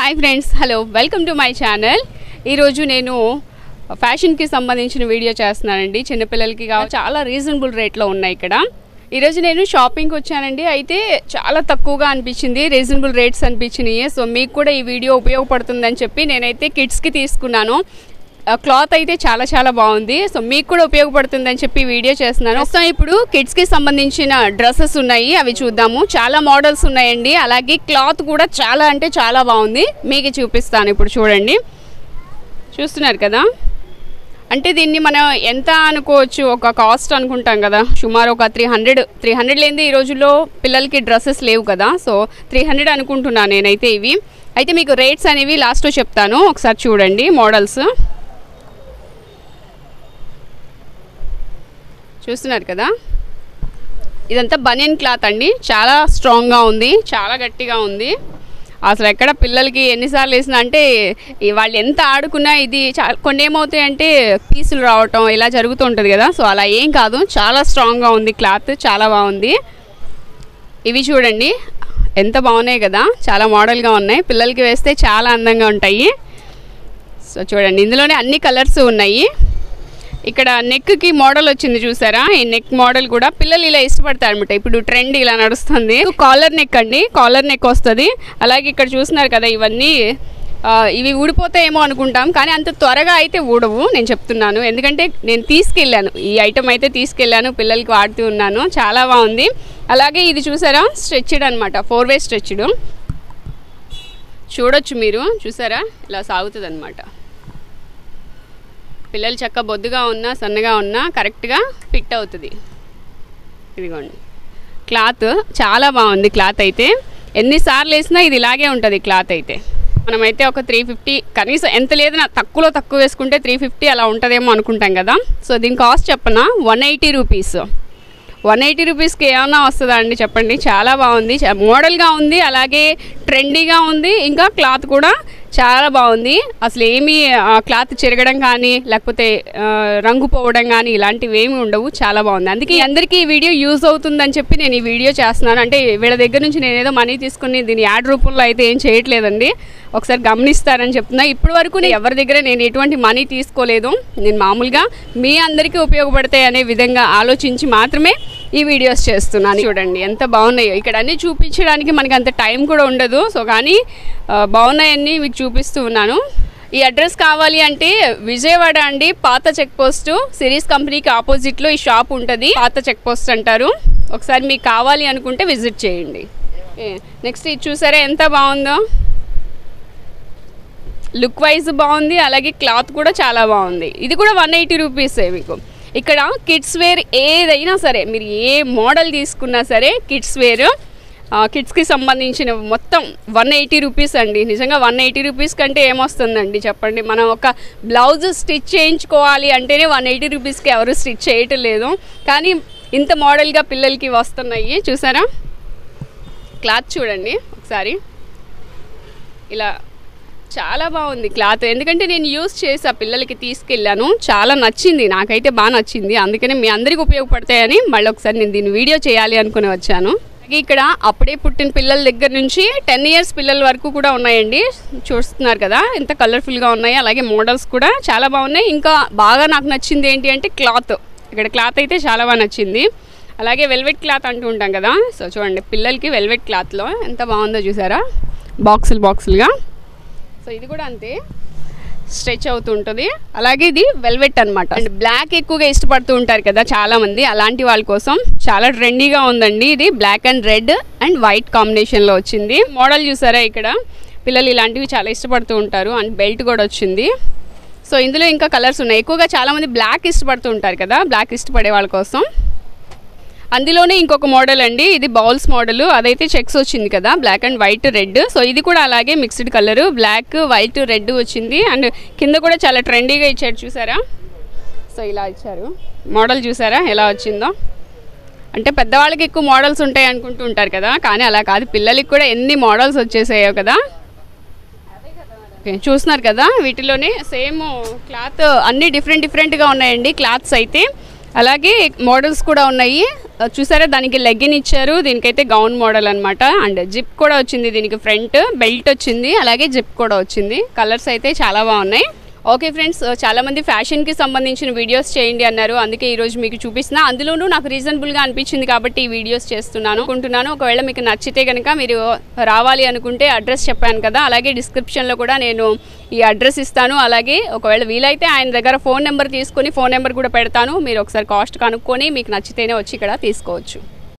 hi friends hello welcome to my channel ఈరోజు నేను ఫ్యాషన్కి సంబంధించిన వీడియో చేస్తున్నానండి చిన్నపిల్లలకి కావాలి చాలా రీజనబుల్ రేట్లో ఉన్నాయి ఇక్కడ ఈరోజు నేను షాపింగ్కి వచ్చానండి అయితే చాలా తక్కువగా అనిపించింది రీజనబుల్ రేట్స్ అనిపించినాయి సో మీకు కూడా ఈ వీడియో ఉపయోగపడుతుందని చెప్పి నేనైతే కిడ్స్కి తీసుకున్నాను క్లాత్ అయితే చాలా చాలా బాగుంది సో మీకు కూడా ఉపయోగపడుతుందని చెప్పి వీడియో చేస్తున్నాను ప్రస్తుతం ఇప్పుడు కిడ్స్కి సంబంధించిన డ్రెస్సెస్ ఉన్నాయి అవి చూద్దాము చాలా మోడల్స్ ఉన్నాయండి అలాగే క్లాత్ కూడా చాలా అంటే చాలా బాగుంది మీకు చూపిస్తాను ఇప్పుడు చూడండి చూస్తున్నారు కదా అంటే దీన్ని మనం ఎంత అనుకోవచ్చు ఒక కాస్ట్ అనుకుంటాం కదా సుమారు ఒక త్రీ హండ్రెడ్ త్రీ హండ్రెడ్ లేనిది ఈ రోజుల్లో పిల్లలకి డ్రెస్సెస్ లేవు కదా సో త్రీ హండ్రెడ్ అనుకుంటున్నాను నేనైతే ఇవి అయితే మీకు రేట్స్ అనేవి లాస్ట్లో చెప్తాను ఒకసారి చూడండి మోడల్స్ చూస్తున్నారు కదా ఇదంతా బనియన్ క్లాత్ అండి చాలా స్ట్రాంగ్గా ఉంది చాలా గట్టిగా ఉంది అసలు ఎక్కడ పిల్లలకి ఎన్నిసార్లు వేసిన అంటే ఈ వాళ్ళు ఎంత ఆడుకున్నా ఇది చా కొన్ని ఏమవుతాయంటే పీసులు రావటం ఇలా జరుగుతూ ఉంటుంది కదా సో అలా ఏం కాదు చాలా స్ట్రాంగ్గా ఉంది క్లాత్ చాలా బాగుంది ఇవి చూడండి ఎంత బాగున్నాయి కదా చాలా మోడల్గా ఉన్నాయి పిల్లలకి వేస్తే చాలా అందంగా ఉంటాయి సో చూడండి ఇందులోనే అన్ని కలర్స్ ఉన్నాయి ఇక్కడ నెక్కి మోడల్ వచ్చింది చూసారా ఈ నెక్ మోడల్ కూడా పిల్లలు ఇలా ఇష్టపడతారు అనమాట ఇప్పుడు ట్రెండ్ ఇలా నడుస్తుంది కాలర్ నెక్ అండి కాలర్ నెక్ వస్తుంది అలాగే ఇక్కడ చూస్తున్నారు కదా ఇవన్నీ ఆ, ఇవి ఊడిపోతాయేమో అనుకుంటాం కానీ అంత త్వరగా అయితే ఊడవు నేను చెప్తున్నాను ఎందుకంటే నేను తీసుకెళ్ళాను ఈ ఐటమ్ అయితే తీసుకెళ్ళాను పిల్లలకి వాడుతూ ఉన్నాను చాలా బాగుంది అలాగే ఇది చూసారా స్ట్రెచ్డ్ అనమాట ఫోర్ వే స్ట్రెచ్డ్ చూడొచ్చు మీరు చూసారా ఇలా సాగుతుంది అనమాట పిల్లలు చక్క బొద్దుగా ఉన్నా సన్నగా ఉన్నా కరెక్ట్గా ఫిట్ అవుతుంది ఇదిగోండి క్లాత్ చాలా బాగుంది క్లాత్ అయితే ఎన్నిసార్లు వేసినా ఇది ఇలాగే ఉంటుంది క్లాత్ అయితే మనమైతే ఒక త్రీ ఫిఫ్టీ కనీసం ఎంత లేదన్నా తక్కువలో తక్కువ వేసుకుంటే త్రీ ఫిఫ్టీ అలా ఉంటుందేమో అనుకుంటాం కదా సో దీని కాస్ట్ చెప్పనా one eighty rupees one eighty రూపీస్కి ఏమన్నా వస్తుందా అండి చెప్పండి చాలా బాగుంది చా- మోడల్గా ఉంది అలాగే ట్రెండీగా ఉంది ఇంకా క్లాత్ కూడా చాలా బాగుంది అసలు ఏమీ ఆ, క్లాత్ చెరగడం కానీ లేకపోతే ఆ, రంగు పోవడం కానీ ఇలాంటివి ఏమి ఉండవు చాలా బాగుంది అందుకే అందరికీ ఈ వీడియో యూజ్ అవుతుందని చెప్పి నేను ఈ వీడియో చేస్తున్నాను అంటే వీళ్ళ దగ్గర నుంచి నేను ఏదో మనీ తీసుకుని దీని యాడ్ రూపంలో అయితే ఏం చేయట్లేదండి ఒకసారి గమనిస్తారని చెప్తున్నా ఇప్పటి వరకు నేను ఎవరి దగ్గర నేను ఎటువంటి మనీ తీసుకోలేదు నేను మామూలుగా మీ అందరికీ ఉపయోగపడతాయి అనే విధంగా ఆలోచించి మాత్రమే ఈ వీడియోస్ చేస్తున్నాను చూడండి ఎంత బాగున్నాయో ఇక్కడ అన్నీ చూపించడానికి మనకి అంత టైం కూడా ఉండదు సో కానీ ఆ, బాగున్నాయన్నీ మీకు చూపిస్తూ ఉన్నాను ఈ అడ్రస్ కావాలి అంటే విజయవాడ అండి పాత చెక్ పోస్ట్ సిరీస్ కంపెనీకి ఆపోజిట్లో ఈ షాప్ ఉంటుంది పాత చెక్ పోస్ట్ అంటారు ఒకసారి మీకు కావాలి అనుకుంటే విజిట్ చేయండి నెక్స్ట్ ఇది చూసారా ఎంత బాగుందో లుక్ వైజ్ బాగుంది అలాగే క్లాత్ కూడా చాలా బాగుంది ఇది కూడా వన్ ఎయిటీ రూపీసే మీకు ఇక్కడ కిడ్స్ వేర్ ఏదైనా సరే మీరు ఏ మోడల్ తీసుకున్నా సరే కిడ్స్ వేర్ కిడ్స్కి సంబంధించిన మొత్తం వన్ ఎయిటీ రూపీస్ అండి నిజంగా వన్ ఎయిటీ రూపీస్ కంటే ఏమొస్తుందండి చెప్పండి మనం ఒక బ్లౌజ్ స్టిచ్ చేయించుకోవాలి అంటేనే వన్ ఎయిటీ రూపీస్కి ఎవరు స్టిచ్ చేయటం లేదు కానీ ఇంత మోడల్గా పిల్లలకి వస్తున్నాయి చూసారా క్లాత్ చూడండి ఒకసారి ఇలా చాలా బాగుంది క్లాత్ ఎందుకంటే నేను యూస్ చేసా పిల్లలకి తీసుకెళ్ళాను చాలా నచ్చింది నాకైతే బాగా నచ్చింది అందుకనే మీ అందరికి ఉపయోగపడతాయని మళ్ళీ ఒకసారి నేను దీన్ని వీడియో చేయాలి అనుకుని వచ్చాను అలాగే ఇక్కడ అప్పుడే పుట్టిన పిల్లల దగ్గర నుంచి టెన్ ఇయర్స్ పిల్లల వరకు కూడా ఉన్నాయండి చూస్తున్నారు కదా ఎంత కలర్ఫుల్గా ఉన్నాయి అలాగే మోడల్స్ కూడా చాలా బాగున్నాయి ఇంకా బాగా నాకు నచ్చింది ఏంటి అంటే క్లాత్ ఇక్కడ క్లాత్ అయితే చాలా బాగా నచ్చింది అలాగే వెల్వెట్ క్లాత్ అంటూ ఉంటాం కదా సో చూడండి పిల్లలకి వెల్వెట్ క్లాత్లో ఎంత బాగుందో చూసారా బాక్సులు బాక్సులుగా సో ఇది కూడా అంతే స్ట్రెచ్ అవుతుంటుంది అలాగే ఇది వెల్వెట్ అనమాట అండ్ బ్లాక్ ఎక్కువగా ఇష్టపడుతూ ఉంటారు కదా చాలా మంది అలాంటి వాళ్ళ కోసం చాలా ట్రెండీగా ఉందండి ఇది black and red and white కాంబినేషన్లో వచ్చింది మోడల్ చూసారా ఇక్కడ పిల్లలు ఇలాంటివి చాలా ఇష్టపడుతూ ఉంటారు అండ్ బెల్ట్ కూడా వచ్చింది సో ఇందులో ఇంకా కలర్స్ ఉన్నాయి ఎక్కువగా చాలామంది బ్లాక్ ఇష్టపడుతూ ఉంటారు కదా బ్లాక్ ఇష్టపడే వాళ్ళ కోసం అందులోనే ఇంకొక మోడల్ అండి ఇది బౌల్స్ మోడల్ అదైతే చెక్స్ వచ్చింది కదా black and white red so ఇది కూడా అలాగే mixed colour black white red వచ్చింది అండ్ కింద కూడా చాలా ట్రెండీగా ఇచ్చాడు చూసారా సో ఇలా ఇచ్చారు మోడల్ చూసారా ఎలా వచ్చిందో అంటే పెద్దవాళ్ళకి ఎక్కువ మోడల్స్ ఉంటాయి అనుకుంటూ ఉంటారు కదా కానీ అలా కాదు పిల్లలకి కూడా ఎన్ని మోడల్స్ వచ్చేసాయో కదా ఓకే చూస్తున్నారు కదా వీటిలోనే సేమ్ క్లాత్ అన్ని డిఫరెంట్ డిఫరెంట్గా ఉన్నాయండి క్లాత్స్ అయితే అలాగే మోడల్స్ కూడా ఉన్నాయి చూసారా దానికి లెగ్గిన్ ఇచ్చారు దీనికైతే గౌన్ మోడల్ అనమాట అండ్ జిప్ కూడా వచ్చింది దీనికి ఫ్రంట్ బెల్ట్ వచ్చింది అలాగే జిప్ కూడా వచ్చింది కలర్స్ అయితే చాలా బాగున్నాయి ఓకే ఫ్రెండ్స్ చాలా మంది ఫ్యాషన్కి సంబంధించిన వీడియోస్ చేయండి అన్నారు అందుకే ఈరోజు మీకు చూపిస్తున్నా అందులోనూ నాకు రీజనబుల్గా అనిపించింది కాబట్టి ఈ వీడియోస్ చేస్తున్నాను అనుకుంటున్నాను ఒకవేళ మీకు నచ్చితే కనుక మీరు రావాలి అనుకుంటే అడ్రస్ చెప్పాను కదా అలాగే డిస్క్రిప్షన్లో కూడా నేను ఈ అడ్రస్ ఇస్తాను అలాగే ఒకవేళ వీలైతే ఆయన దగ్గర ఫోన్ నెంబర్ తీసుకొని ఫోన్ నెంబర్ కూడా పెడతాను మీరు ఒకసారి కాస్ట్ కనుక్కొని మీకు నచ్చితేనే వచ్చి ఇక్కడ తీసుకోవచ్చు